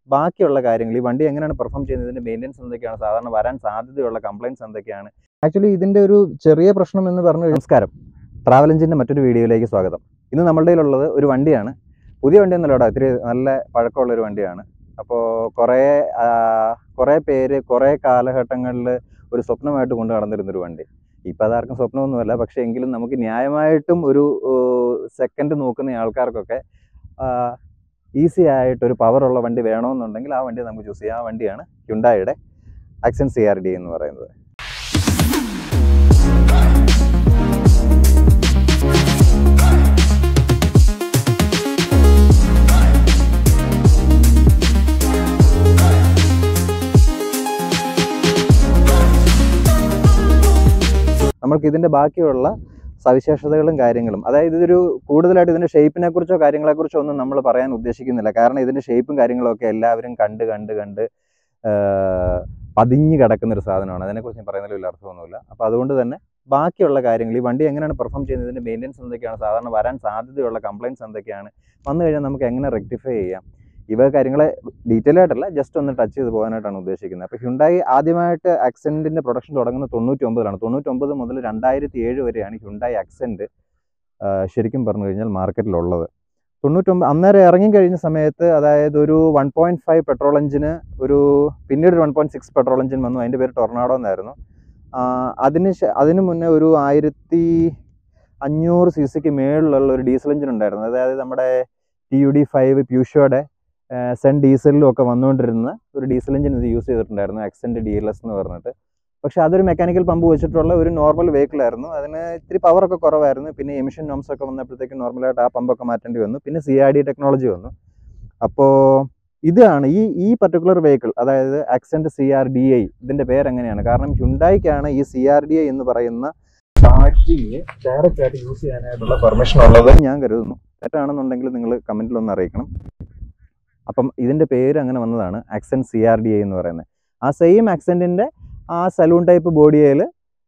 ബാക്കിയുള്ള കാര്യങ്ങൾ ഈ വണ്ടി എങ്ങനെയാണ് പെർഫോം ചെയ്യുന്നത് ഇതിന്റെ മെയിൻ്റെനൻസ് എന്തൊക്കെയാണ് സാധാരണ വരാൻ സാധ്യതയുള്ള കംപ്ലയിൻസ് എന്തൊക്കെയാണ് ആക്ച്വലി ഇതിന്റെ ഒരു ചെറിയ പ്രശ്നം എന്ന് പറഞ്ഞു നമസ്കാരം ട്രാവൽ എഞ്ചിന്റെ മറ്റൊരു വീഡിയോയിലേക്ക് സ്വാഗതം ഇന്ന് നമ്മളുടെ കയ്യിലുള്ളത് ഒരു വണ്ടിയാണ് പുതിയ വണ്ടി ഒന്നുമല്ല കേട്ടോ ഇത്തിരി നല്ല പഴക്കമുള്ള ഒരു വണ്ടിയാണ് അപ്പോൾ കുറേ ആ, കുറേ പേര് കുറേ കാലഘട്ടങ്ങളിൽ ഒരു സ്വപ്നമായിട്ട് കൊണ്ടു നടന്നിരുന്നൊരു വണ്ടി ഇപ്പം അതാർക്കും സ്വപ്നമൊന്നുമല്ല പക്ഷേ എങ്കിലും നമുക്ക് ന്യായമായിട്ടും ഒരു സെക്കൻഡ് നോക്കുന്ന ആൾക്കാർക്കൊക്കെ ഈസി ആയിട്ട് ഒരു പവറുള്ള വണ്ടി വേണമെന്നുണ്ടെങ്കിൽ ആ വണ്ടി നമുക്ക് ചൂസ് ചെയ്യാം ആ വണ്ടിയാണ് ഹ്യുണ്ടായുടെ ആക്സൻ സി ആർ ഡി എന്ന് പറയുന്നത് നമ്മൾക്ക് ഇതിന്റെ ബാക്കിയുള്ള സവിശേഷതകളും കാര്യങ്ങളും അതായത് ഇതൊരു കൂടുതലായിട്ട് ഇതിന്റെ ഷേപ്പിനെ കുറിച്ചോ കാര്യങ്ങളെ കുറിച്ചോ ഒന്നും നമ്മൾ പറയാൻ ഉദ്ദേശിക്കുന്നില്ല കാരണം ഇതിന്റെ ഷേപ്പും കാര്യങ്ങളും ഒക്കെ എല്ലാവരും കണ്ട് കണ്ട് കണ്ട് ആ, പതിഞ്ഞു കിടക്കുന്ന ഒരു സാധനമാണ് അതിനെക്കുറിച്ച് ഞാൻ പറയുന്നതിൽ വലിയ അർത്ഥമൊന്നുമില്ല അപ്പോൾ അതുകൊണ്ട് തന്നെ ബാക്കിയുള്ള കാര്യങ്ങൾ ഈ വണ്ടി എങ്ങനെയാണ് പെർഫോം ചെയ്യുന്നത് ഇതിന്റെ മെയിൻ്റെനൻസ് എന്തൊക്കെയാണ് സാധാരണ വരാൻ സാധ്യതയുള്ള കംപ്ലയിൻസ് എന്തൊക്കെയാണ് വന്നു കഴിഞ്ഞാൽ നമുക്ക് എങ്ങനെ റെക്ടിഫൈ ചെയ്യാം ഇവ കാര്യങ്ങളെ ഡീറ്റെയിൽ ആയിട്ടല്ല ജസ്റ്റ് ഒന്ന് ടച്ച് ചെയ്ത് പോകാനായിട്ടാണ് ഉദ്ദേശിക്കുന്നത് അപ്പോൾ ഹ്യുണ്ടായി ആദ്യമായിട്ട് അക്സെൻറ്റിൻ്റെ പ്രൊഡക്ഷൻ തുടങ്ങുന്നത് തൊണ്ണൂറ്റി ഒമ്പതിലാണ് തൊണ്ണൂറ്റൊമ്പത് മുതൽ രണ്ടായിരത്തി ഏഴ് വരെയാണ് ഹ്യുണ്ടായി അക്സെൻറ്റ് ശരിക്കും പറഞ്ഞു കഴിഞ്ഞാൽ മാർക്കറ്റിലുള്ളത് തൊണ്ണൂറ്റൊമ്പത് അന്നേരം ഇറങ്ങിക്കഴിഞ്ഞ സമയത്ത് അതായത് ഒരു വൺ പോയിൻറ്റ് ഫൈവ് പെട്രോൾ എഞ്ചിന് ഒരു പിന്നീട് ഒരു one point six petrol engine വന്നു അതിൻ്റെ പേര് ടൊർണാഡോ എന്നായിരുന്നു ആ, അതിന് ശേ- അതിന് മുന്നേ ഒരു ആയിരത്തി അഞ്ഞൂറ് സി സിക്ക് മേളിലുള്ള ഒരു ഡീസൽ എഞ്ചിൻ ഉണ്ടായിരുന്നു അതായത് നമ്മുടെ ടി യു ഡി ഫൈവ് പ്യൂഷോയുടെ സെൻ ഡീസലിലും ഒക്കെ വന്നുകൊണ്ടിരുന്ന ഒരു ഡീസൽ എഞ്ചിൻ ഇത് യൂസ് ചെയ്തിട്ടുണ്ടായിരുന്നു എക്സെൻറ്റ് ഡി എൽ എസ് എന്ന് പറഞ്ഞിട്ട് പക്ഷേ അതൊരു മെക്കാനിക്കൽ പമ്പ് വെച്ചിട്ടുള്ള ഒരു നോർമൽ വെഹിക്കിൾ ആയിരുന്നു അതിന് ഇത്തിരി പവറൊക്കെ കുറവായിരുന്നു പിന്നെ എമിഷൻ നോംസ് ഒക്കെ വന്നപ്പോഴത്തേക്കും നോർമലായിട്ട് ആ പമ്പൊക്കെ മാറ്റേണ്ടി വന്നു പിന്നെ സി ആർ ഡി ടെക്നോളജി വന്നു അപ്പോൾ ഇതാണ് ഈ ഈ പർട്ടിക്കുലർ വെഹിക്കിൾ അതായത് Accent C R D I ഇതിൻ്റെ പേരെങ്ങനെയാണ് കാരണം ഹ്യുണ്ടായിക്കാണ് ഈ സി ആർ ഡി ഐ എന്ന് പറയുന്ന ചാർജിങ് ഡയറക്റ്റ് ആയിട്ട് യൂസ് ചെയ്യാനായിട്ടുള്ള പെർമിഷൻ ഉള്ളത് ഞാൻ കരുതുന്നു തെറ്റാണെന്നുണ്ടെങ്കിൽ നിങ്ങൾ കമൻറ്റിൽ ഒന്ന് അറിയിക്കണം അപ്പം ഇതിൻ്റെ പേര് അങ്ങനെ വന്നതാണ് Accent C R D I എന്ന് പറയുന്നത് ആ സെയിം ആക്സെൻറ്റിൻ്റെ ആ സലൂൺ ടൈപ്പ് ബോഡിയിൽ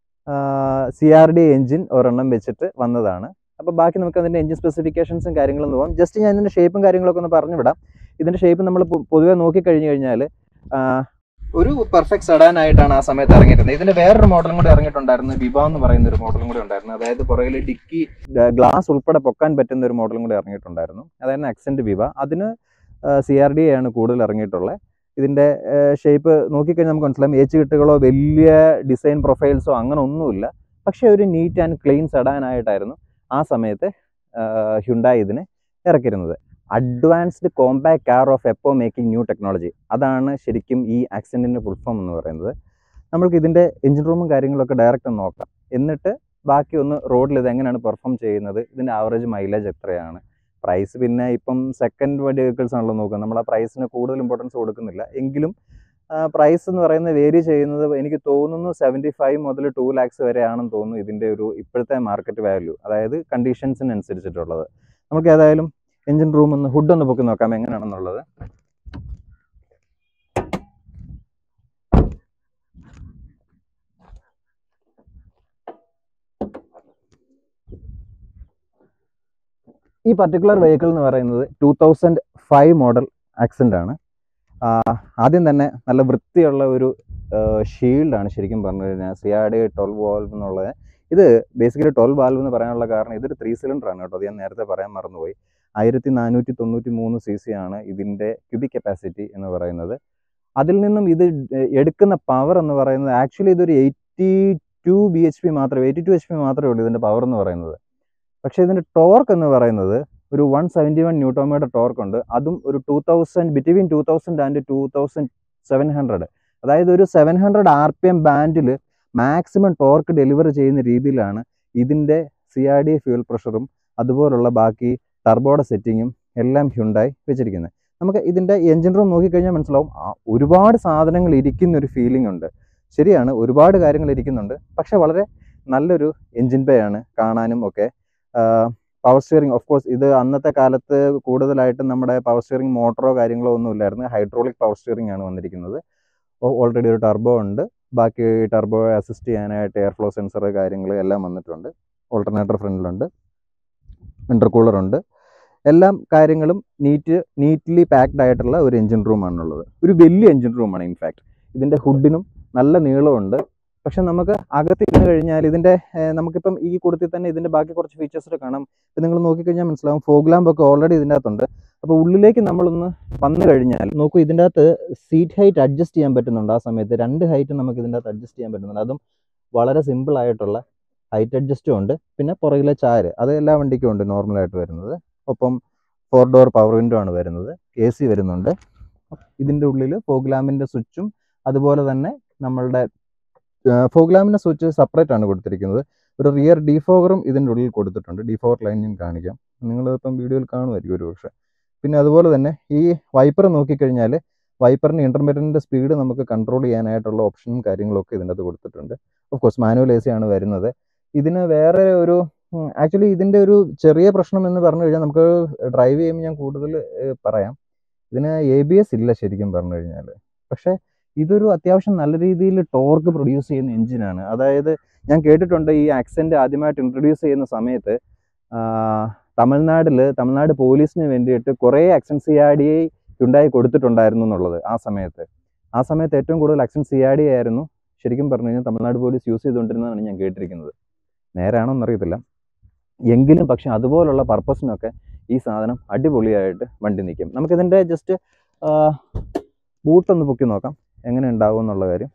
സി ആർ ഡി എഞ്ചിൻ ഒരെണ്ണം വെച്ചിട്ട് വന്നതാണ് അപ്പോൾ ബാക്കി നമുക്ക് അതിൻ്റെ എഞ്ചിൻ സ്പെസിഫിക്കേഷൻസും കാര്യങ്ങളും പോകാം ജസ്റ്റ് ഞാൻ ഇതിൻ്റെ ഷേപ്പും കാര്യങ്ങളൊക്കെ ഒന്ന് പറഞ്ഞു വിടാം ഇതിൻ്റെ ഷേപ്പ് നമ്മൾ പൊതുവെ നോക്കിക്കഴിഞ്ഞ് കഴിഞ്ഞാൽ ഒരു പെർഫെക്റ്റ് സെഡാൻ ആയിട്ടാണ് ആ സമയത്ത് ഇറങ്ങിയിരുന്നത് ഇതിന്റെ വേറൊരു മോഡലും കൂടി ഇറങ്ങിയിട്ടുണ്ടായിരുന്നു വിവ എന്ന് പറയുന്ന ഒരു മോഡലും കൂടി ഉണ്ടായിരുന്നു അതായത് പുറകിൽ ഡിക്കി ഗ്ലാസ് ഉൾപ്പെടെ പൊക്കാൻ പറ്റുന്ന ഒരു മോഡലും കൂടി ഇറങ്ങിയിട്ടുണ്ടായിരുന്നു അതായത് അക്സെന്റ് വിവ അതിന് സി ആർ ഡി ആണ് കൂടുതൽ ഇറങ്ങിയിട്ടുള്ളത് ഇതിന്റെ ഷേപ്പ് നോക്കിക്കഴിഞ്ഞാൽ നമുക്ക് മനസ്സിലാവും ഏച്ച് കിട്ടുകളോ വലിയ ഡിസൈൻ പ്രൊഫൈൽസോ അങ്ങനെ ഒന്നുമില്ല പക്ഷേ ഒരു നീറ്റ് ആൻഡ് ക്ലീൻ സെഡാൻ ആയിട്ടായിരുന്നു ആ സമയത്ത് ഹ്യുണ്ടായി ഇതിനെ ഇറക്കിയിരുന്നത് advanced compact car of epoch making new technology അതാണ് ശരിക്കും ഈ ആക്സിഡൻറ്റിൻ്റെ ഫുൾ ഫോം എന്ന് പറയുന്നത് നമ്മൾക്ക് ഇതിൻ്റെ എഞ്ചിൻ റൂമും കാര്യങ്ങളൊക്കെ ഡയറക്റ്റ് ഒന്ന് നോക്കാം എന്നിട്ട് ബാക്കി ഒന്ന് റോഡിൽ ഇത് എങ്ങനെയാണ് പെർഫോം ചെയ്യുന്നത് ഇതിൻ്റെ ആവറേജ് മൈലേജ് എത്രയാണ് പ്രൈസ് പിന്നെ ഇപ്പം സെക്കൻഡ് വെഹിക്കിൾസ് ആണല്ലോ നോക്കുന്നത് നമ്മൾ ആ പ്രൈസിന് കൂടുതൽ ഇമ്പോർട്ടൻസ് കൊടുക്കുന്നില്ല എങ്കിലും പ്രൈസ് എന്ന് പറയുന്നത് വേരി ചെയ്യുന്നത് എനിക്ക് തോന്നുന്നു സെവൻറ്റി ഫൈവ് മുതൽ ടു ലാക്സ് വരെയാണെന്ന് തോന്നുന്നു ഇതിൻ്റെ ഒരു ഇപ്പോഴത്തെ മാർക്കറ്റ് വാല്യൂ അതായത് കണ്ടീഷൻസിനനുസരിച്ചിട്ടുള്ളത് നമുക്ക് ഏതായാലും എഞ്ചിൻ റൂം ഒന്ന് ഹുഡ് ഒന്ന് പൊക്കി നോക്കാം എങ്ങനെയാണെന്നുള്ളത് ഈ പർട്ടിക്കുലർ വെഹിക്കിൾ എന്ന് പറയുന്നത് two thousand five model Accent ആണ് ആഹ് ആദ്യം തന്നെ നല്ല വൃത്തിയുള്ള ഒരു ഷീൽഡാണ് ശരിക്കും പറഞ്ഞു കഴിഞ്ഞാൽ സിയാഡി ട്വൽവ് വാൽവ് എന്നുള്ളത് ഇത് ബേസിക്കലി ട്വൽവ് വാൽവ് എന്ന് പറയാനുള്ള കാരണം ഇതൊരു ത്രീ സിലിണ്ടർ ആണ് കേട്ടോ അത് ഞാൻ നേരത്തെ പറയാൻ മറന്നുപോയി ആയിരത്തി നാനൂറ്റി തൊണ്ണൂറ്റി മൂന്ന് സി സി ആണ് ഇതിൻ്റെ ക്യൂബിക് കപ്പാസിറ്റി എന്ന് പറയുന്നത് അതിൽ നിന്നും ഇത് എടുക്കുന്ന പവർ എന്ന് പറയുന്നത് ആക്ച്വലി ഇതൊരു eighty two B H P മാത്രമേ എയ്റ്റി ടു എച്ച് പി മാത്രമേ ഉള്ളൂ ഇതിൻ്റെ പവർ എന്ന് പറയുന്നത് പക്ഷേ ഇതിൻ്റെ ടോർക്ക് എന്ന് പറയുന്നത് ഒരു one seventy one newton metre torque ഉണ്ട് അതും ഒരു two thousand between two thousand and two thousand seven hundred അതായത് ഒരു seven hundred R P M ബാൻഡിൽ മാക്സിമം ടോർക്ക് ഡെലിവർ ചെയ്യുന്ന രീതിയിലാണ് ഇതിൻ്റെ സി ആർ ഡി ഫ്യൂൽ പ്രഷറും അതുപോലുള്ള ബാക്കി ടർബോയുടെ സെറ്റിങ്ങും എല്ലാം ഹ്യുണ്ടായി വെച്ചിരിക്കുന്നത് നമുക്ക് ഇതിൻ്റെ എഞ്ചിൻ റൂം നോക്കിക്കഴിഞ്ഞാൽ മനസ്സിലാവും ആ, ഒരുപാട് സാധനങ്ങൾ ഇരിക്കുന്ന ഒരു ഫീലിംഗ് ഉണ്ട് ശരിയാണ് ഒരുപാട് കാര്യങ്ങൾ ഇരിക്കുന്നുണ്ട് പക്ഷെ വളരെ നല്ലൊരു എഞ്ചിൻ പേ ആണ് കാണാനും ഒക്കെ പവർ സ്റ്റിയറിംഗ് ഓഫ് കോഴ്സ് ഇത് അന്നത്തെ കാലത്ത് കൂടുതലായിട്ടും നമ്മുടെ പവർ സ്റ്റിയറിംഗ് മോട്ടറോ കാര്യങ്ങളോ ഒന്നും ഇല്ലായിരുന്നു ഹൈഡ്രോളിക് പവർ സ്റ്റിയറിംഗ് ആണ് വന്നിരിക്കുന്നത് ഓൾറെഡി ഒരു ടർബോ ഉണ്ട് ബാക്കി ടർബോ അസിസ്റ്റ് ചെയ്യാനായിട്ട് എയർ ഫ്ലോ സെൻസർ കാര്യങ്ങൾ എല്ലാം വന്നിട്ടുണ്ട് ഓൾട്ടർനേറ്റർ ഫ്രണ്ടിലുണ്ട് ഇൻ്റർകൂളർ ഉണ്ട് എല്ലാം കാര്യങ്ങളും നീറ്റ് നീറ്റ്ലി പാക്ഡ് ആയിട്ടുള്ള ഒരു എഞ്ചിൻ റൂമാണുള്ളത് ഒരു വലിയ എഞ്ചിൻ റൂമാണ് ഇൻഫാക്ട് ഇതിൻ്റെ ഹുഡിനും നല്ല നീളമുണ്ട് പക്ഷെ നമുക്ക് അകത്ത് ഇരുന്ന് കഴിഞ്ഞാൽ ഇതിൻ്റെ ഏഹ്, നമുക്കിപ്പം ഈ കൂട്ടത്തിൽ തന്നെ ഇതിൻ്റെ ബാക്കി കുറച്ച് ഫീച്ചേഴ്സ് കാണാം ഇപ്പം നിങ്ങൾ നോക്കിക്കഴിഞ്ഞാൽ മനസ്സിലാവും ഫോഗ് ലാമ്പ് ഒക്കെ ഓൾറെഡി ഇതിൻ്റെ അകത്തുണ്ട് അപ്പോൾ ഉള്ളിലേക്ക് നമ്മളൊന്ന് വന്നു കഴിഞ്ഞാൽ നോക്കൂ ഇതിൻ്റെ അകത്ത് സീറ്റ് ഹൈറ്റ് അഡ്ജസ്റ്റ് ചെയ്യാൻ പറ്റുന്നുണ്ട് ആ സമയത്ത് രണ്ട് ഹൈറ്റ് നമുക്ക് ഇതിൻ്റെ അകത്ത് അഡ്ജസ്റ്റ് ചെയ്യാൻ പറ്റുന്നുണ്ട് അതും വളരെ സിമ്പിൾ ആയിട്ടുള്ള ഹൈറ്റ് അഡ്ജസ്റ്റും ഉണ്ട് പിന്നെ പുറകിലെ ചാര് അത് എല്ലാ വണ്ടിക്കും ഉണ്ട് നോർമലായിട്ട് വരുന്നത് ഒപ്പം ഫോർ ഡോർ പവർ വിൻഡോ ആണ് വരുന്നത് എ സി വരുന്നുണ്ട് ഇതിൻ്റെ ഉള്ളിൽ ഫോഗ് ലാമ്പിൻ്റെ സ്വിച്ചും അതുപോലെ തന്നെ നമ്മളുടെ ഫോഗ് ലാമ്പിൻ്റെ സ്വിച്ച് സെപ്പറേറ്റ് ആണ് കൊടുത്തിരിക്കുന്നത് ഒരു റിയർ ഡിഫോഗറും ഇതിൻ്റെ ഉള്ളിൽ കൊടുത്തിട്ടുണ്ട് ഡിഫോഗർ ലൈൻ ഞാൻ കാണിക്കാം നിങ്ങൾ ഇപ്പം വീഡിയോയിൽ കാണുമായിരിക്കും ഒരു പക്ഷേ പിന്നെ അതുപോലെ തന്നെ ഈ വൈപ്പർ നോക്കിക്കഴിഞ്ഞാൽ വൈപ്പറിന് ഇൻ്റർമീഡിയറ്റിൻ്റെ സ്പീഡ് നമുക്ക് കൺട്രോൾ ചെയ്യാനായിട്ടുള്ള ഓപ്ഷനും കാര്യങ്ങളൊക്കെ ഇതിൻ്റെ അകത്ത് കൊടുത്തിട്ടുണ്ട് of course manual A C ആണ് വരുന്നത് ഇതിന് വേറെ ഒരു ആക്ച്വലി ഇതിൻ്റെ ഒരു ചെറിയ പ്രശ്നം എന്ന് പറഞ്ഞു കഴിഞ്ഞാൽ നമുക്ക് ഡ്രൈവ് ചെയ്യുമ്പോൾ ഞാൻ കൂടുതൽ ഏഹ്, പറയാം ഇതിന് എ ബി എസ് ഇല്ല ശരിക്കും പറഞ്ഞു കഴിഞ്ഞാൽ പക്ഷേ ഇതൊരു അത്യാവശ്യം നല്ല രീതിയിൽ ടോർക്ക് പ്രൊഡ്യൂസ് ചെയ്യുന്ന എഞ്ചിനാണ് അതായത് ഞാൻ കേട്ടിട്ടുണ്ട് ഈ ആക്സെന്റ് ആദ്യമായിട്ട് ഇൻട്രൊഡ്യൂസ് ചെയ്യുന്ന സമയത്ത് തമിഴ്നാട്ടിൽ തമിഴ്നാട് പോലീസിന് വേണ്ടിയിട്ട് കുറേ ആക്സൻ സിയാഡി ഉണ്ടായി കൊടുത്തിട്ടുണ്ടായിരുന്നു എന്നുള്ളത് ആ സമയത്ത് ആ സമയത്ത് ഏറ്റവും കൂടുതൽ ആക്സൻ സിയാഡി ആയിരുന്നു ശരിക്കും പറഞ്ഞു കഴിഞ്ഞാൽ തമിഴ്നാട് പോലീസ് യൂസ് ചെയ്തുകൊണ്ടിരുന്നതാണ് ഞാൻ കേട്ടിരിക്കുന്നത് നേരാണോ എന്നറിയത്തില്ല എങ്കിലും പക്ഷെ അതുപോലുള്ള പർപ്പസിനൊക്കെ ഈ സാധനം അടിപൊളിയായിട്ട് വണ്ടി നിൽക്കും നമുക്കിതിൻ്റെ ജസ്റ്റ് ബൂട്ടൊന്ന് പൊക്കി നോക്കാം എങ്ങനെ ഉണ്ടാവും എന്നുള്ള കാര്യം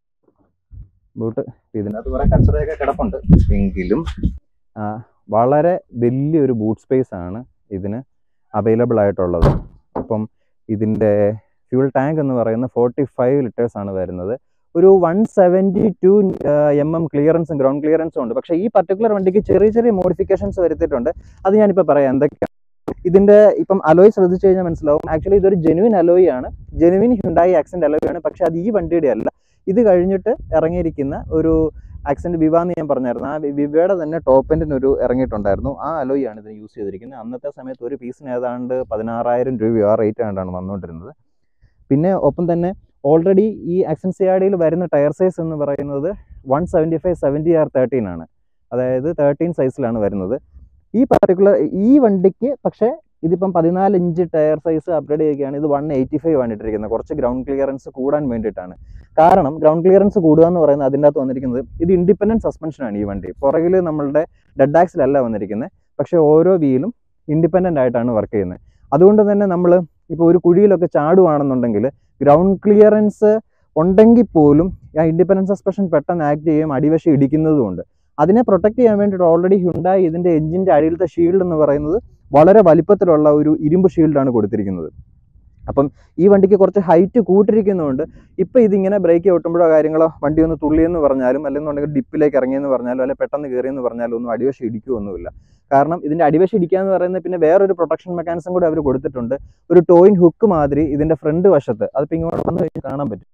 ബൂട്ട് ഇതിനകത്ത് കുറേ കച്ചറയൊക്കെ കിടപ്പുണ്ട് എങ്കിലും ആ, വളരെ വലിയൊരു ബൂട്ട് സ്പേസ് ആണ് ഇതിന് അവൈലബിൾ ആയിട്ടുള്ളത് അപ്പം ഇതിൻ്റെ ഫ്യൂൾ ടാങ്ക് എന്ന് പറയുന്നത് ഫോർട്ടി ഫൈവ് ലിറ്റേഴ്സ് ആണ് വരുന്നത് ഒരു one seventy two M M ക്ലിയറൻസും ഗ്രൗണ്ട് ക്ലിയറൻസും ഉണ്ട് പക്ഷേ ഈ പർട്ടിക്കുലർ വണ്ടിക്ക് ചെറിയ ചെറിയ മോഡിഫിക്കേഷൻസ് വരുത്തിയിട്ടുണ്ട് അത് ഞാനിപ്പോൾ പറയാം എന്തൊക്കെയാണ് ഇതിന്റെ ഇപ്പം അലോയ് ശ്രദ്ധിച്ചു കഴിഞ്ഞാൽ മനസ്സിലാവും ആക്ച്വലി ഇതൊരു ജെനുവിൻ അലോയ് ആണ് ജെനുവിൻ ഹ്യുണ്ടായി ആക്സെന്റ് അലോയ് ആണ് പക്ഷെ അത് ഈ വണ്ടിയുടെ അല്ല ഇത് കഴിഞ്ഞിട്ട് ഇറങ്ങിയിരിക്കുന്ന ഒരു ആക്സെന്റ് വിവ എന്ന് ഞാൻ പറഞ്ഞായിരുന്നു ആ വി- വിവയുടെ തന്നെ ടോപ്പ് എൻഡിന് ഒരു ഇറങ്ങിയിട്ടുണ്ടായിരുന്നു ആ അലോയ് ആണ് ഇതിന് യൂസ് ചെയ്തിരിക്കുന്നത് അന്നത്തെ സമയത്ത് ഒരു പീസിന് ഏതാണ്ട് പതിനാറായിരം രൂപയോ ആ റേറ്റ് ആണ്ടാണ് വന്നുകൊണ്ടിരുന്നത് പിന്നെ ഒപ്പം തന്നെ ഓൾറെഡി ഈ ആക്സൻസിയാഡിയിൽ വരുന്ന ടയർ സൈസ് എന്ന് പറയുന്നത് one seventy five seventy R thirteen ആണ് അതായത് തേർട്ടീൻ സൈസിലാണ് വരുന്നത് ഈ പർട്ടിക്കുലർ ഈ വണ്ടിക്ക് പക്ഷേ ഇതിപ്പം പതിനാല് ഇഞ്ച് ടയർ സൈസ് അപ്ഗ്രേഡ് ചെയ്യുകയാണ് ഇത് വൺ എയ്റ്റി ഫൈവ് ആണ് ഇട്ടിരിക്കുന്നത് കുറച്ച് ഗ്രൗണ്ട് ക്ലിയറൻസ് കൂടാൻ വേണ്ടിയിട്ടാണ് കാരണം ഗ്രൗണ്ട് ക്ലിയറൻസ് കൂടുക എന്ന് പറയുന്നത് അതിൻ്റെ അകത്ത് വന്നിരിക്കുന്നത് ഇത് ഇൻഡിപെൻഡൻറ്റ് സസ്പെൻഷനാണ് ഈ വണ്ടി പുറകിൽ നമ്മളുടെ ഡെഡ് ആക്സിലല്ല വന്നിരിക്കുന്നത് പക്ഷേ ഓരോ വീലും ഇൻഡിപെൻഡൻ്റ് ആയിട്ടാണ് വർക്ക് ചെയ്യുന്നത് അതുകൊണ്ട് തന്നെ നമ്മൾ ഇപ്പോൾ ഒരു കുഴിയിലൊക്കെ ചാടുവാണെന്നുണ്ടെങ്കിൽ ഗ്രൗണ്ട് ക്ലിയറൻസ് ഉണ്ടെങ്കിൽ പോലും ആ ഇൻഡിപെൻഡൻസ് സസ്പെൻഷൻ പെട്ടെന്ന് ആക്ട് ചെയ്യും അടിവശം ഇടിക്കുന്നതുകൊണ്ട് അതിനെ പ്രൊട്ടക്ട് ചെയ്യാൻ വേണ്ടിയിട്ട് ഓൾറെഡി ഹുണ്ടായി ഇതിൻ്റെ എഞ്ചിൻ്റെ അടിയിലത്തെ ഷീൽഡ് എന്ന് പറയുന്നത് വളരെ വലിപ്പത്തിലുള്ള ഒരു ഇരുമ്പ് ഷീൽഡാണ് കൊടുത്തിരിക്കുന്നത് അപ്പം ഈ വണ്ടിക്ക് കുറച്ച് ഹൈറ്റ് കൂട്ടിരിക്കുന്നതുകൊണ്ട് ഇപ്പം ഇതിങ്ങനെ ബ്രേക്ക് ചവിട്ടുമ്പോഴോ കാര്യങ്ങളോ വണ്ടി ഒന്ന് തുള്ളിയെന്ന് പറഞ്ഞാലും അല്ലെന്നുണ്ടെങ്കിൽ ഡിപ്പിലേക്ക് ഇറങ്ങിയെന്ന് പറഞ്ഞാലും അല്ലെങ്കിൽ പെട്ടെന്ന് കയറിയെന്ന് പറഞ്ഞാലും ഒന്നും അടിവശം ഇടിക്കുകയൊന്നുമില്ല കാരണം ഇതിൻ്റെ അടിവശം ഇടിക്കുക എന്ന് പറയുന്നത് പിന്നെ വേറൊരു പ്രൊട്ടക്ഷൻ മെക്കാനിസം കൂടി അവർ കൊടുത്തിട്ടുണ്ട് ഒരു ടോയിൻ ഹുക്ക് മാതിരി ഇതിൻ്റെ ഫ്രണ്ട് വശത്ത് അതിപ്പോൾ ഇങ്ങോട്ട് വന്നു കഴിഞ്ഞാൽ കാണാൻ പറ്റും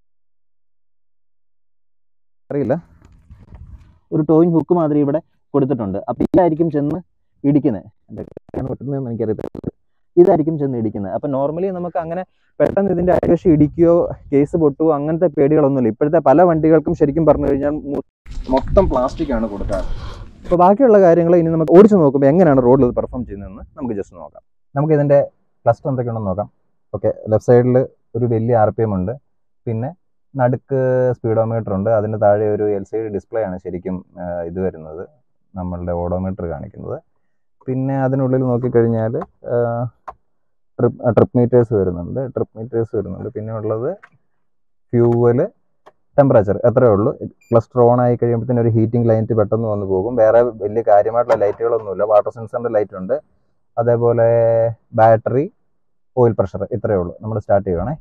അറിയില്ല ഒരു ടോയിൻ ഹുക്ക് മാതിരി ഇവിടെ കൊടുത്തിട്ടുണ്ട് അപ്പോൾ ഇതായിരിക്കും ചെന്ന് ഇടിക്കുന്നത് എന്തൊക്കെയാണ് പറ്റുന്നതെന്ന് എനിക്കറിയത്തില്ല ഇതായിരിക്കും ചെന്ന് ഇടിക്കുന്നത് അപ്പോൾ നോർമലി നമുക്ക് അങ്ങനെ പെട്ടെന്ന് ഇതിൻ്റെ അടിവശം ഇടിക്കുകയോ കേസ് പൊട്ടുകയോ അങ്ങനത്തെ പേടികളൊന്നുമില്ല ഇപ്പോഴത്തെ പല വണ്ടികൾക്കും ശരിക്കും പറഞ്ഞു കഴിഞ്ഞാൽ മു- മൊത്തം പ്ലാസ്റ്റിക് ആണ് കൊടുക്കാറ് അപ്പോൾ ബാക്കിയുള്ള കാര്യങ്ങൾ ഇനി നമുക്ക് ഓടിച്ച് നോക്കുമ്പോൾ എങ്ങനെയാണ് റോഡിൽ ഇത് പെർഫോം ചെയ്യുന്നതെന്ന് നമുക്ക് ജസ്റ്റ് നോക്കാം നമുക്ക് ഇതിൻ്റെ ക്ലസ്റ്റർ എന്തൊക്കെയുണ്ടെന്ന് നോക്കാം ഓക്കെ ലെഫ്റ്റ് സൈഡിൽ ഒരു വലിയ ആർ പി എം ഉണ്ട് പിന്നെ നടുക്ക് സ്പീഡോമീറ്റർ ഉണ്ട് അതിന് താഴെ ഒരു എൽ സി ഡി ഡിസ്പ്ലേ ആണ് ശരിക്കും ആ, ഇത് വരുന്നത് നമ്മളുടെ ഓഡോമീറ്റർ കാണിക്കുന്നത് പിന്നെ അതിനുള്ളിൽ നോക്കിക്കഴിഞ്ഞാൽ ട്രിപ്പ് ട്രിപ്പ് മീറ്റേഴ്സ് വരുന്നുണ്ട് ട്രിപ്പ് മീറ്റേഴ്സ് വരുന്നുണ്ട് പിന്നെ ഉള്ളത് ഫ്യൂവല് ടെമ്പറേച്ചർ അത്രയേ ഉള്ളൂ ക്ലസ്റ്റർ ഓൺ ആയി കഴിയുമ്പോഴത്തേനും ഒരു ഹീറ്റിംഗ് ലൈറ്റ് പെട്ടെന്ന് വന്ന് പോകും വേറെ വലിയ കാര്യമായിട്ടുള്ള ലൈറ്റുകളൊന്നുമില്ല വാട്ടർ സെൻസറിൻ്റെ ലൈറ്റ് ഉണ്ട് അതേപോലെ ബാറ്ററി ഓയിൽ പ്രഷർ ഇത്രയേ ഉള്ളൂ നമ്മൾ സ്റ്റാർട്ട് ചെയ്യുവാണേ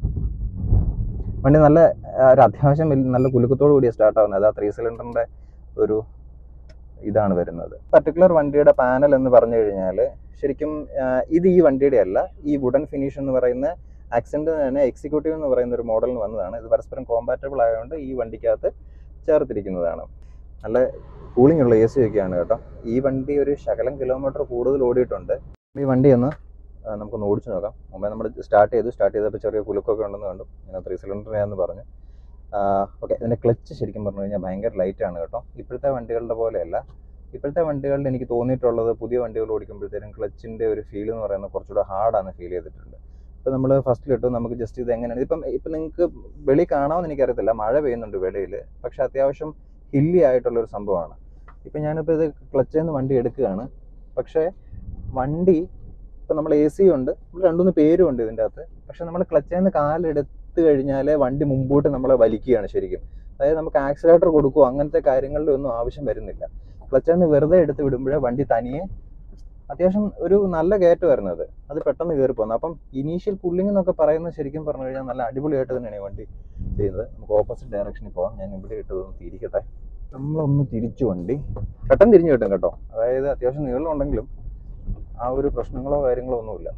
വണ്ടി നല്ല ആ, ഒരു അത്യാവശ്യം വലിയ നല്ല കുലുക്കത്തോടു കൂടിയാണ് സ്റ്റാർട്ട് ആവുന്നത് അത് ആ ത്രീ സിലിണ്ടറിൻ്റെ ഒരു ഇതാണ് വരുന്നത് പർട്ടിക്കുലർ വണ്ടിയുടെ പാനൽ എന്ന് പറഞ്ഞു കഴിഞ്ഞാൽ ശരിക്കും ആ, ഇത് ഈ വണ്ടിയുടെ അല്ല ഈ വുഡൻ ഫിനിഷ് എന്ന് പറയുന്ന ആക്സെന്റ് തന്നെ എക്സിക്യൂട്ടീവ് എന്ന് പറയുന്ന ഒരു മോഡലിന് വന്നതാണ് ഇത് പരസ്പരം കോമ്പാറ്റബിൾ ആയതുകൊണ്ട് ഈ വണ്ടിക്കകത്ത് ചേർത്തിരിക്കുന്നതാണ് നല്ല കൂളിംഗ് ഉള്ള എ സി ഒക്കെയാണ് കേട്ടോ ഈ വണ്ടി ഒരു ശകലം കിലോമീറ്റർ കൂടുതൽ ഓടിയിട്ടുണ്ട് ഈ വണ്ടി ഒന്ന് ആ, നമുക്കൊന്ന് ഓടിച്ചു നോക്കാം മുമ്പേ നമ്മൾ സ്റ്റാർട്ട് ചെയ്തു സ്റ്റാർട്ട് ചെയ്തപ്പോൾ ചെറിയ കുലുക്കമൊക്കെ ഉണ്ടെന്ന് കണ്ടു ഇങ്ങനെ ത്രീ സിലിണ്ടറിനാന്ന് പറഞ്ഞു ഓക്കെ ഇതിൻ്റെ ക്ലച്ച് ശരിക്കും പറഞ്ഞു കഴിഞ്ഞാൽ ഭയങ്കര ലൈറ്റ് ആണ് കേട്ടോ ഇപ്പോഴത്തെ വണ്ടികളുടെ പോലെയല്ല ഇപ്പോഴത്തെ വണ്ടികളിൽ എനിക്ക് തോന്നിയിട്ടുള്ളത് പുതിയ വണ്ടികൾ ഓടിക്കുമ്പോഴത്തേനും ക്ലച്ചിൻ്റെ ഒരു ഫീൽ എന്ന് പറയുന്നത് കുറച്ചുകൂടെ ഹാർഡാണ് ഫീൽ ചെയ്തിട്ടുണ്ട് ഇപ്പം നമ്മൾ ഫസ്റ്റിലിട്ടു നമുക്ക് ജസ്റ്റ് ഇത് എങ്ങനെയാണ് ഇപ്പം ഇപ്പം നിങ്ങൾക്ക് വെളി കാണാമെന്ന് എനിക്കറിയത്തില്ല മഴ പെയ്യുന്നുണ്ട് വെളിയിൽ പക്ഷെ അത്യാവശ്യം ഹില്ലി ആയിട്ടുള്ളൊരു സംഭവമാണ് ഇപ്പം ഞാനിപ്പോൾ ഇത് ക്ലച്ചിൽ നിന്ന് വണ്ടി എടുക്കുകയാണ് പക്ഷേ വണ്ടി ഇപ്പം നമ്മൾ എ സി ഉണ്ട് നമ്മൾ രണ്ടുമൂന്ന് പേരും ഉണ്ട് ഇതിൻ്റെ അകത്ത് പക്ഷെ നമ്മൾ ക്ലച്ചിൽ നിന്ന് കാലെടുത്ത് കഴിഞ്ഞാൽ വണ്ടി മുമ്പോട്ട് നമ്മളെ വലിക്കുകയാണ് ശരിക്കും അതായത് നമുക്ക് ആക്സിലേറ്റർ കൊടുക്കുകയോ അങ്ങനത്തെ കാര്യങ്ങളുടെ ഒന്നും ആവശ്യം വരുന്നില്ല ക്ലച്ചിൽ നിന്ന് വെറുതെ എടുത്ത് വിടുമ്പോഴേ വണ്ടി തനിയെ അത്യാവശ്യം ഒരു നല്ല കയറ്റമായിരുന്നു അത് അത് പെട്ടെന്ന് കയറി പോകുന്നത് അപ്പം ഇനീഷ്യൽ പുള്ളിങ് എന്നൊക്കെ പറയുന്നത് ശരിക്കും പറഞ്ഞു കഴിഞ്ഞാൽ നല്ല അടിപൊളിയായിട്ട് തന്നെയാണ് ഈ വണ്ടി ചെയ്യുന്നത് നമുക്ക് ഓപ്പോസിറ്റ് ഡയറക്ഷനിൽ പോകാം ഞാൻ ഇവിടെ ഇട്ടതൊന്ന് തിരിക്കട്ടെ നമ്മളൊന്ന് തിരിച്ചു വണ്ടി പെട്ടെന്ന് തിരിഞ്ഞു കിട്ടും കേട്ടോ അതായത് അത്യാവശ്യം നീളം ഉണ്ടെങ്കിലും ആ ഒരു പ്രശ്നങ്ങളോ കാര്യങ്ങളോ ഒന്നുമില്ല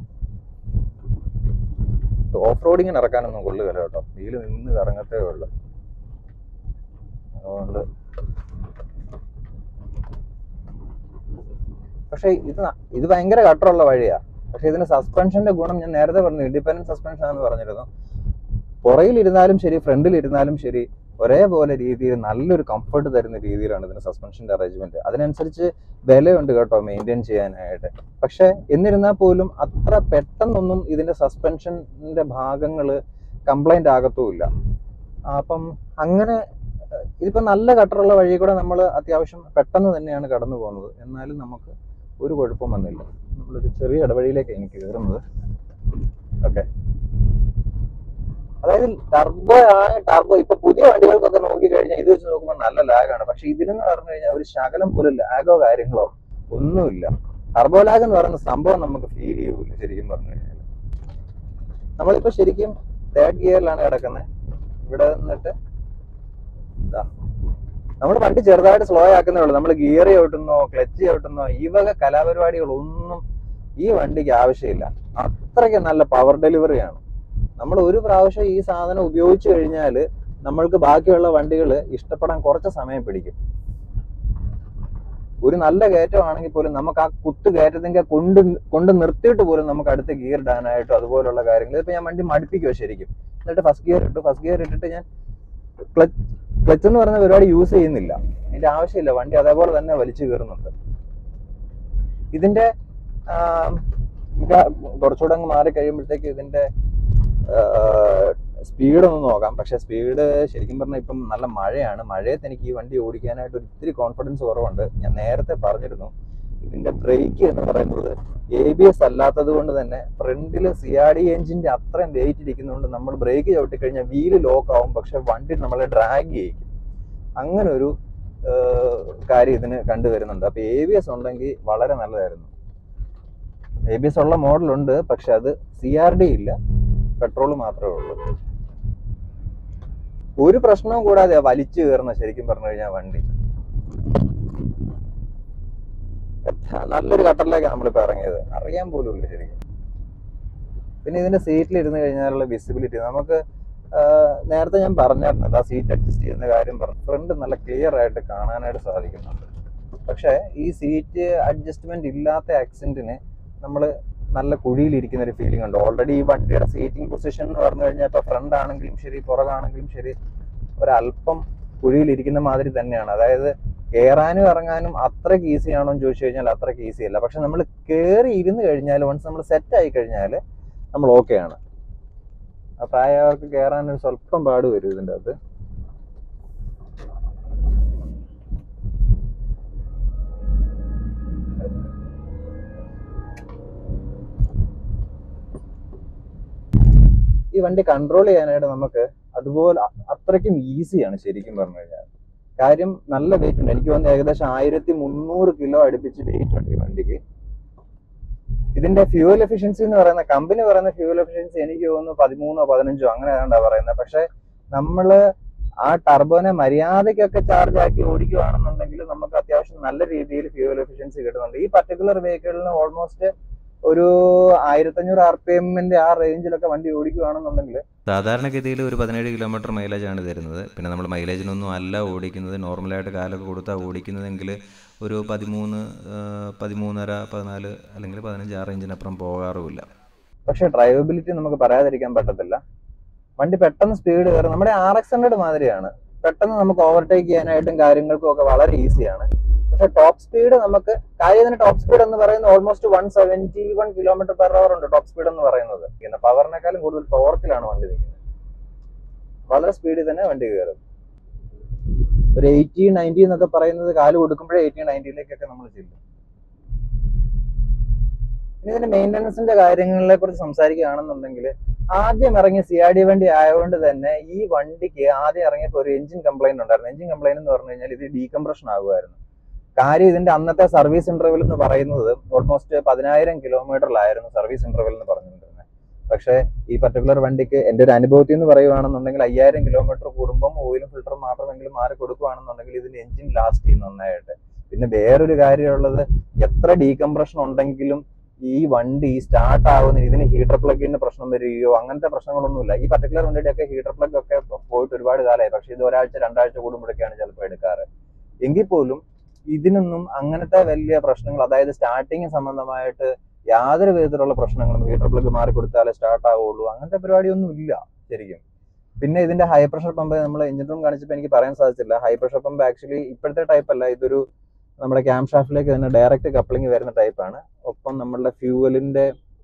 ഓഫ് റോഡിങ്ങിന് ഇറക്കാനൊന്നും കൊള്ളുകയില്ല കേട്ടോ വീല് നിന്ന് കറങ്ങത്തേ ഉള്ളു അതുകൊണ്ട് പക്ഷേ ഇത് ന- ഇത് ഭയങ്കര കട്ടറുള്ള വഴിയാ പക്ഷെ ഇതിന് സസ്പെൻഷന്റെ ഗുണം ഞാൻ നേരത്തെ പറഞ്ഞു ഇൻഡിപെൻഡന്റ് സസ്പെൻഷൻ ആണെന്ന് പറഞ്ഞിരുന്നു പുറകിലിരുന്നാലും ശരി ഫ്രണ്ടിലിരുന്നാലും ശരി ഒരേപോലെ രീതിയിൽ നല്ലൊരു കംഫർട്ട് തരുന്ന രീതിയിലാണ് ഇതിന് സസ്പെൻഷന്റെ അറേഞ്ച്മെന്റ് അതിനനുസരിച്ച് വിലയുണ്ട് കേട്ടോ മെയിൻറ്റെയിൻ ചെയ്യാനായിട്ട് പക്ഷെ എന്നിരുന്നാൽ പോലും അത്ര പെട്ടെന്നൊന്നും ഇതിന്റെ സസ്പെൻഷന്റെ ഭാഗങ്ങൾ കംപ്ലൈന്റ് ആകത്തുമില്ല അപ്പം അങ്ങനെ ഏഹ്, ഇതിപ്പോ നല്ല കട്ടറുള്ള വഴി കൂടെ നമ്മൾ അത്യാവശ്യം പെട്ടെന്ന് തന്നെയാണ് കടന്നു പോകുന്നത് എന്നാലും നമുക്ക് ഒരു കുഴപ്പം വന്നില്ല നമ്മളൊരു ചെറിയ ഇടവഴിയിലേക്ക് എനിക്ക് കയറുന്നത് ഓക്കെ അതായത് ടർബോ ആണ് ടർബോ ഇപ്പൊ പുതിയ വണ്ടികൾക്കൊക്കെ നോക്കി കഴിഞ്ഞാൽ ഇത് വെച്ച് നോക്കുമ്പോൾ നല്ല ലാഗാണ് പക്ഷെ ഇതിലെന്ന് പറഞ്ഞു കഴിഞ്ഞാൽ ഒരു ശകലം പോലും ലാഗോ കാര്യങ്ങളോ ഒന്നുമില്ല ടർബോ ലാഗ് എന്ന് പറയുന്ന സംഭവം നമുക്ക് ഫീൽ ചെയ്യൂല ശരിക്കും പറഞ്ഞു കഴിഞ്ഞാൽ നമ്മളിപ്പോ ശരിക്കും തേർഡ് ഗിയറിലാണ് കിടക്കുന്നത് ഇവിടെ നിന്നിട്ട് ഇതാ നമ്മൾ വണ്ടി ചെറുതായിട്ട് സ്ലോ ആക്കുന്നേ ഉള്ളൂ നമ്മൾ ഗിയർ ചവിട്ടുന്നോ ക്ലച്ച് ചവിട്ടുന്നോ ഈ വക കലാപരിപാടികളൊന്നും ഈ വണ്ടിക്ക് ആവശ്യമില്ല അത്രയ്ക്ക് നല്ല പവർ ഡെലിവറിയാണ് നമ്മൾ ഒരു പ്രാവശ്യം ഈ സാധനം ഉപയോഗിച്ചു കഴിഞ്ഞാൽ നമ്മൾക്ക് ബാക്കിയുള്ള വണ്ടികൾ ഇഷ്ടപ്പെടാൻ കുറച്ച് സമയം പിടിക്കും ഒരു നല്ല കയറ്റമാണെങ്കിൽ പോലും നമുക്ക് ആ കുത്ത് കയറ്റത്തിൻ്റെ കൊണ്ട് കൊണ്ട് നിർത്തിയിട്ട് പോലും നമുക്ക് അടുത്ത ഗിയർ ഇടാനായിട്ടോ അതുപോലുള്ള കാര്യങ്ങൾ ഇപ്പൊ ഞാൻ വണ്ടി മടുപ്പിക്കുമോ ശരിക്കും എന്നിട്ട് ഫസ്റ്റ് ഗിയർ ഇട്ടു ഫസ്റ്റ് ഗിയർ ഇട്ടിട്ട് ഞാൻ ക്ലച്ച് ക്ലച്ച് എന്ന് പറയുന്ന പരിപാടി യൂസ് ചെയ്യുന്നില്ല അതിന്റെ ആവശ്യമില്ല വണ്ടി അതേപോലെ തന്നെ വലിച്ചു കയറുന്നുണ്ട് ഇതിന്റെ ആം, നമുക്ക് കുറച്ചുകൂടെ അങ്ങ് മാറി കഴിയുമ്പോഴത്തേക്ക് ഇതിന്റെ സ്പീഡ് ഒന്ന് നോക്കാം പക്ഷെ സ്പീഡ് ശരിക്കും പറഞ്ഞാൽ ഇപ്പം നല്ല മഴയാണ് മഴയത്ത് എനിക്ക് ഈ വണ്ടി ഓടിക്കാനായിട്ട് ഒരു ഇത്തിരി കോൺഫിഡൻസ് കുറവുണ്ട് ഞാൻ നേരത്തെ പറഞ്ഞിരുന്നു ഇതിന്റെ ബ്രേക്ക് എന്ന് പറയുന്നത് എ ബി എസ് അല്ലാത്തത് കൊണ്ട് തന്നെ ഫ്രണ്ടിൽ സി ആർ ഡി എഞ്ചിന്റെ അത്രയും വെയിറ്റ് ഇരിക്കുന്നതുകൊണ്ട് നമ്മൾ ബ്രേക്ക് ചവിട്ടി കഴിഞ്ഞാൽ വീല് ലോക്ക് ആവും പക്ഷെ വണ്ടി നമ്മളെ ഡ്രാഗ് ചെയ്യിക്കും അങ്ങനെ ഒരു ഏഹ്, കാര്യം ഇതിന് കണ്ടുവരുന്നുണ്ട് അപ്പൊ എ ബി എസ് ഉണ്ടെങ്കിൽ വളരെ നല്ലതായിരുന്നു എ ബി എസ് ഉള്ള മോഡലുണ്ട് പക്ഷെ അത് സി ആർ ഡി ഇല്ല പെട്രോൾ മാത്രമേ ഉള്ളൂ ഒരു പ്രശ്നവും കൂടാതെ വലിച്ചു കയറുന്ന ശരിക്കും പറഞ്ഞു കഴിഞ്ഞാൽ വണ്ടി നല്ലൊരു കട്ടറിലേക്കാണ് നമ്മളിപ്പോ ഇറങ്ങിയത് അറിയാൻ പോലും ഇല്ല ശരിക്കും പിന്നെ ഇതിന്റെ സീറ്റിൽ ഇരുന്ന് കഴിഞ്ഞാലുള്ള വിസിബിലിറ്റി നമുക്ക് ആ, നേരത്തെ ഞാൻ പറഞ്ഞായിരുന്നു ആ സീറ്റ് അഡ്ജസ്റ്റ് ചെയ്യുന്ന കാര്യം പറഞ്ഞു ഫ്രണ്ട് നല്ല ക്ലിയർ ആയിട്ട് കാണാനായിട്ട് സാധിക്കുന്നുണ്ട് പക്ഷേ ഈ സീറ്റ് അഡ്ജസ്റ്റ്മെന്റ് ഇല്ലാത്ത ആക്സിഡന്റിന് നമ്മൾ നല്ല കുഴിയിലിരിക്കുന്ന ഒരു ഫീലിംഗ് ഉണ്ട് ഓൾറെഡി ഈ വണ്ടിയുടെ സീറ്റിംഗ് പൊസിഷൻ എന്ന് പറഞ്ഞു കഴിഞ്ഞാൽ ഇപ്പൊ ഫ്രണ്ട് ആണെങ്കിലും ശരി പുറകാണെങ്കിലും ശരി ഒരല്പം കുഴിയിലിരിക്കുന്ന മാതിരി തന്നെയാണ് അതായത് കയറാനും ഇറങ്ങാനും അത്രയ്ക്ക് ഈസി ആണോ എന്ന് ചോദിച്ചു കഴിഞ്ഞാൽ അത്രയ്ക്ക് ഈസി അല്ല പക്ഷെ നമ്മൾ കയറി ഇരുന്ന് കഴിഞ്ഞാൽ വൺസ് നമ്മൾ സെറ്റ് ആയി കഴിഞ്ഞാൽ നമ്മൾ ഓക്കെ ആണ് ആ പ്രായവർക്ക് കയറാൻ ഒരു സ്വല്പം പാട് വരും ഇതിൻ്റെ അകത്ത് ഈ വണ്ടി കൺട്രോൾ ചെയ്യാനായിട്ട് നമുക്ക് അതുപോലെ അ- അത്രയ്ക്കും ഈസിയാണ് ശരിക്കും പറഞ്ഞു കഴിഞ്ഞാൽ കാര്യം നല്ല വെയിറ്റ് ഉണ്ട് എനിക്ക് തോന്നുന്നു ഏകദേശം ആയിരത്തി മുന്നൂറ് കിലോ അടുപ്പിച്ച് വെയിറ്റ് ഉണ്ട് ഈ വണ്ടിക്ക് ഇതിന്റെ ഫ്യൂവൽ എഫിഷ്യൻസി എന്ന് പറയുന്ന കമ്പനി പറയുന്ന ഫ്യൂവൽ എഫിഷ്യൻസി എനിക്ക് തോന്നുന്നു പതിമൂന്നോ പതിനഞ്ചോ അങ്ങനെ ഏതാണ്ടാ പറയുന്നത് പക്ഷെ നമ്മള് ആ ടർബോനെ മര്യാദയ്ക്കൊക്കെ ചാർജ് ആക്കി ഓടിക്കുകയാണെന്നുണ്ടെങ്കിൽ നമുക്ക് അത്യാവശ്യം നല്ല രീതിയിൽ ഫ്യൂവൽ എഫിഷ്യൻസി കിട്ടുന്നുണ്ട് ഈ പർട്ടിക്കുലർ വെഹിക്കിളിന് ഓൾമോസ്റ്റ് ഒരു ആയിരത്തഞ്ഞൂറ് ആർ പി എമ്മിന്റെ ആ റേഞ്ചിലൊക്കെ വണ്ടി ഓടിക്കുകയാണെന്നുണ്ടെങ്കിൽ സാധാരണഗതിയിൽ ഒരു പതിനേഴ് കിലോമീറ്റർ മൈലേജാണ് തരുന്നത് പിന്നെ നമ്മൾ മൈലേജിനൊന്നും അല്ല ഓടിക്കുന്നത് നോർമലായിട്ട് കാലൊക്കെ കൊടുത്താൽ ഓടിക്കുന്നതെങ്കിൽ ഒരു പതിമൂന്ന് ആ, പതിമൂന്നര പതിനാല് അല്ലെങ്കിൽ പതിനഞ്ച് ആ റേഞ്ചിനപ്പുറം പോകാറുമില്ല പക്ഷെ ഡ്രൈവബിലിറ്റി നമുക്ക് പറയാതിരിക്കാൻ പറ്റത്തില്ല വണ്ടി പെട്ടെന്ന് സ്പീഡ് കയറും നമ്മുടെ ആർ എക്സ് ഹൺഡ്രഡ് മാതിരിയാണ് പെട്ടെന്ന് നമുക്ക് ഓവർടേക്ക് ചെയ്യാനായിട്ടും കാര്യങ്ങൾക്കും ഒക്കെ വളരെ ഈസിയാണ് പക്ഷെ ടോപ്പ് സ്പീഡ് നമുക്ക് കാര്യം ഇതിന് ടോപ്പ് സ്പീഡ് എന്ന് പറയുന്നത് almost one seventy one kilometre per hour ഉണ്ട് ടോപ്പ് സ്പീഡ് എന്ന് പറയുന്നത് പിന്നെ പവറിനേക്കാളും കൂടുതൽ ടോർക്കിലാണ് വണ്ടി നിൽക്കുന്നത് വളരെ സ്പീഡിൽ തന്നെ വണ്ടി കയറും ഒരു എയ്റ്റി നയൻറ്റി എന്നൊക്കെ പറയുന്നത് കാല് കൊടുക്കുമ്പോഴേ എയ്റ്റി നയൻറ്റിയിലേക്കൊക്കെ നമ്മൾ ചെല്ലും ഇനി ഇതിന്റെ മെയിൻ്റനൻസിന്റെ കാര്യങ്ങളെ കുറിച്ച് സംസാരിക്കുകയാണെന്നുണ്ടെങ്കിൽ ആദ്യം ഇറങ്ങിയ സി ആർ ഡി വണ്ടി ആയതുകൊണ്ട് തന്നെ ഈ വണ്ടിക്ക് ആദ്യം ഇറങ്ങിയപ്പോൾ ഒരു എഞ്ചിൻ കംപ്ലൈന്റ് ഉണ്ടായിരുന്നു എഞ്ചിൻ കംപ്ലൈന്റ് എന്ന് പറഞ്ഞു കഴിഞ്ഞാൽ ഇത് ഡീകംപ്രഷൻ ആകുമായിരുന്നു കാര്യം ഇതിന്റെ അന്നത്തെ സർവീസ് ഇന്റർവെൽ എന്ന് പറയുന്നത് ഓൾമോസ്റ്റ് പതിനായിരം കിലോമീറ്ററിലായിരുന്നു സർവീസ് ഇന്റർവെൽ എന്ന് പറഞ്ഞിരുന്നത് പക്ഷേ ഈ പർട്ടിക്കുലർ വണ്ടിക്ക് എൻ്റെ ഒരു അനുഭവത്തിൽ നിന്ന് പറയുവാണെന്നുണ്ടെങ്കിൽ അയ്യായിരം കിലോമീറ്റർ കൂടുമ്പം ഓയിലും ഫിൽറ്ററും മാത്രമെങ്കിലും മാറി കൊടുക്കുകയാണെന്നുണ്ടെങ്കിൽ ഇതിന്റെ എഞ്ചിൻ ലാസ്റ്റ് ചെയ്യും നന്നായിട്ട് പിന്നെ വേറൊരു കാര്യമുള്ളത് എത്ര ഡീകംപ്രഷൻ ഉണ്ടെങ്കിലും ഈ വണ്ടി സ്റ്റാർട്ട് ആവുന്ന ഇതിന് ഹീറ്റർ പ്ലഗിന് പ്രശ്നം വരികയോ അങ്ങനത്തെ പ്രശ്നങ്ങളൊന്നുമില്ല ഈ പർട്ടിക്കുലർ വണ്ടിയുടെ ഒക്കെ ഹീറ്റർ പ്ലഗ് ഒക്കെ പോയിട്ട് ഒരുപാട് കാലമായി പക്ഷെ ഇത് ഒരാഴ്ച രണ്ടാഴ്ച കൂടുമ്പോഴൊക്കെയാണ് ചിലപ്പോൾ എടുക്കാറ് എങ്കിൽ പോലും ഇതിനൊന്നും അങ്ങനത്തെ വലിയ പ്രശ്നങ്ങൾ അതായത് സ്റ്റാർട്ടിങ് സംബന്ധമായിട്ട് യാതൊരു വിധത്തിലുള്ള പ്രശ്നങ്ങളും ഹീറ്റർ പ്ലഗ് മാറി കൊടുത്താലേ സ്റ്റാർട്ട് ആവുള്ളൂ അങ്ങനത്തെ പരിപാടിയൊന്നും ഇല്ല ശരിക്കും പിന്നെ ഇതിന്റെ ഹൈ പ്രഷർ പമ്പ് നമ്മൾ എഞ്ചിൻ റൂം കാണിച്ചപ്പോൾ എനിക്ക് പറയാൻ സാധിച്ചില്ല ഹൈ പ്രഷർ പമ്പ് ആക്ച്വലി ഇപ്പോഴത്തെ ടൈപ്പ് അല്ല ഇതൊരു നമ്മുടെ ക്യാം ഷാഫ്റ്റിലേക്ക് തന്നെ ഡയറക്റ്റ് കപ്ലിംഗ് വരുന്ന ടൈപ്പാണ് ഒപ്പം നമ്മളുടെ ഫ്യൂവലിന്റെ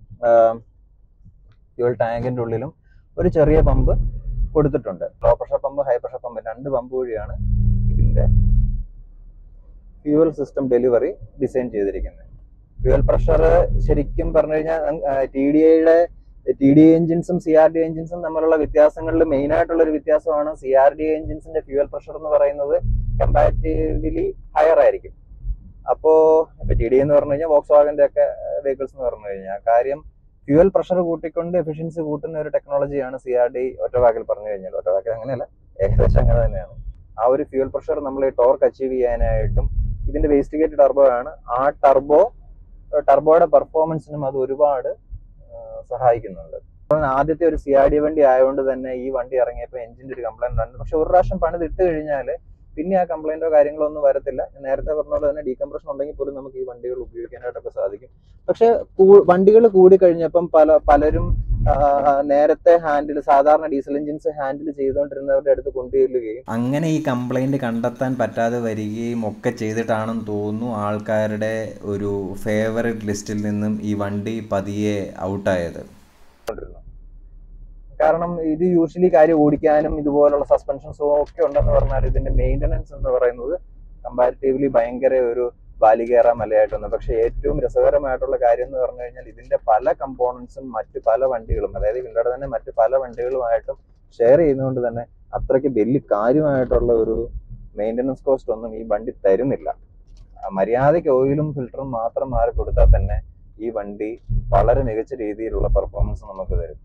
ഫ്യൂവൽ ടാങ്കിന്റെ ഉള്ളിലും ഒരു ചെറിയ പമ്പ് കൊടുത്തിട്ടുണ്ട് low pressure pump high pressure pump രണ്ട് പമ്പ് വഴിയാണ് ഇതിന്റെ ഫ്യൂവൽ സിസ്റ്റം ഡെലിവറി ഡിസൈൻ ചെയ്തിരിക്കുന്നത് ഫ്യൂവൽ പ്രഷർ ശരിക്കും പറഞ്ഞു കഴിഞ്ഞാൽ ടി ഡി ഐയുടെ ടി ഡി എഞ്ചിൻസും സി ആർ ഡി എഞ്ചിൻസും തമ്മിലുള്ള വ്യത്യാസങ്ങളിൽ മെയിൻ ആയിട്ടുള്ള ഒരു വ്യത്യാസമാണ് സി ആർ ഡി എഞ്ചിൻസിന്റെ ഫ്യൂവൽ പ്രഷർ എന്ന് പറയുന്നത് കമ്പാരിറ്റീവ്ലി ഹയർ ആയിരിക്കും അപ്പോ ഇപ്പൊ ടി ഡി എന്ന് പറഞ്ഞു കഴിഞ്ഞാൽ വോക്സ് വാഗന്റെ ഒക്കെ വെഹിക്കിൾസ് എന്ന് പറഞ്ഞു കഴിഞ്ഞാൽ കാര്യം ഫ്യൂവൽ പ്രഷർ കൂട്ടിക്കൊണ്ട് എഫിഷ്യൻസി കൂട്ടുന്ന ഒരു ടെക്നോളജിയാണ് സി ആർ ഡി ഒറ്റവാക്കിൽ പറഞ്ഞു കഴിഞ്ഞാൽ ഒറ്റവാക്കിൽ അങ്ങനെയല്ല ഏകദേശം അങ്ങനെ തന്നെയാണ് ആ ഒരു ഫ്യൂവൽ പ്രഷർ നമ്മൾ ഈ ടോർക്ക് അച്ചീവ് ചെയ്യാനായിട്ടും ഇതിന്റെ വേസ്റ്റ് ഗേറ്റ് ടർബോ ആണ് ആ ടർബോ ടർബോയുടെ പെർഫോമൻസിനും അത് ഒരുപാട് ആ, സഹായിക്കുന്നുണ്ട് അപ്പോൾ ആദ്യത്തെ ഒരു സി ആർ ഡി വണ്ടി ആയതുകൊണ്ട് തന്നെ ഈ വണ്ടി ഇറങ്ങിയപ്പോൾ എഞ്ചിന്റെ ഒരു കംപ്ലൈന്റ് ഉണ്ട് പക്ഷെ ഒരു പ്രാവശ്യം പണിത് ഇട്ട് കഴിഞ്ഞാൽ പിന്നെ ആ കംപ്ലൈന്റോ കാര്യങ്ങളോ ഒന്നും വരത്തില്ല ഞാൻ നേരത്തെ പറഞ്ഞ പോലെ തന്നെ ഡീകംപ്രഷൻ ഉണ്ടെങ്കിൽ പോലും നമുക്ക് ഈ വണ്ടികൾ ഉപയോഗിക്കാനായിട്ടൊക്കെ സാധിക്കും പക്ഷെ വണ്ടികൾ കൂടി കഴിഞ്ഞപ്പം പല പലരും ആ, നേരത്തെ ഹാൻഡിൽ സാധാരണ ഡീസൽ എഞ്ചിൻസ് ഹാൻഡിൽ ചെയ്തുകൊണ്ടിരുന്നവരുടെ അടുത്ത് കൊണ്ടുചെല്ലുകയും അങ്ങനെ ഈ കംപ്ലൈൻറ്റ് കണ്ടെത്താൻ പറ്റാതെ വരികയും ഒക്കെ ചെയ്തിട്ടാണെന്ന് തോന്നുന്നു ആൾക്കാരുടെ ഒരു ഫേവറേറ്റ് ലിസ്റ്റിൽ നിന്നും ഈ വണ്ടി പതിയെ ഔട്ടായത് കൊണ്ടിരുന്നു കാരണം ഇത് യൂഷ്വലി കാര്യം ഓടിക്കാനും ഇതുപോലുള്ള സസ്പെൻഷൻസും ഒക്കെ ഉണ്ടെന്ന് പറഞ്ഞാൽ ഇതിന്റെ മെയിൻ്റനൻസ് എന്ന് പറയുന്നത് കമ്പാരിറ്റീവ്ലി ഭയങ്കര ഒരു ബാലികേറ മലയായിട്ടൊന്നും പക്ഷെ ഏറ്റവും രസകരമായിട്ടുള്ള കാര്യം എന്ന് പറഞ്ഞു കഴിഞ്ഞാൽ ഇതിന്റെ പല കമ്പോണൻസും മറ്റു പല വണ്ടികളും അതായത് ഇവരുടെ തന്നെ മറ്റു പല വണ്ടികളുമായിട്ടും ഷെയർ ചെയ്യുന്നതുകൊണ്ട് തന്നെ അത്രയ്ക്ക് വലിയ കാര്യമായിട്ടുള്ള ഒരു മെയിൻ്റനൻസ് കോസ്റ്റ് ഒന്നും ഈ വണ്ടി തരുന്നില്ല ആ മര്യാദയ്ക്ക് ഓയിലും ഫിൽറ്ററും മാത്രം മാറി കൊടുത്താൽ തന്നെ ഈ വണ്ടി വളരെ മികച്ച രീതിയിലുള്ള പെർഫോമൻസ് നമുക്ക് തരും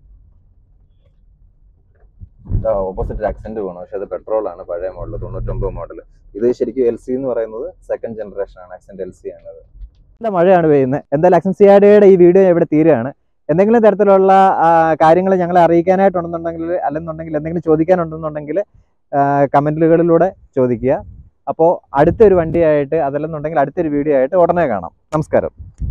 ഓപ്പോസിറ്റ് ആക്സെന്റ് പോകണം പക്ഷെ അത് പെട്രോൾ ആണ് പഴയ മോഡൽ തൊണ്ണൂറ്റൊമ്പത് മോഡൽ ഇത് ശരിക്കും എൽ സി എന്ന് പറയുന്നത് സെക്കൻഡ് ജനറേഷൻ ആണ് ആക്സെന്റ് എൽ സി ആണത് നല്ല മഴയാണ് പെയ്യുന്നത് എന്തായാലും ആക്സൻ സിയാഡയുടെ ഈ വീഡിയോ ഇവിടെ തീരുകയാണ് എന്തെങ്കിലും തരത്തിലുള്ള കാര്യങ്ങൾ ഞങ്ങളെ അറിയിക്കാനായിട്ടുണ്ടെന്നുണ്ടെങ്കിൽ അല്ലെന്നുണ്ടെങ്കിൽ എന്തെങ്കിലും ചോദിക്കാനുണ്ടെന്നുണ്ടെങ്കിൽ കമന്റുകളിലൂടെ ചോദിക്കുക അപ്പോൾ അടുത്തൊരു വണ്ടിയായിട്ട് അതല്ലെന്നുണ്ടെങ്കിൽ അടുത്തൊരു വീഡിയോ ആയിട്ട് ഉടനെ കാണാം നമസ്കാരം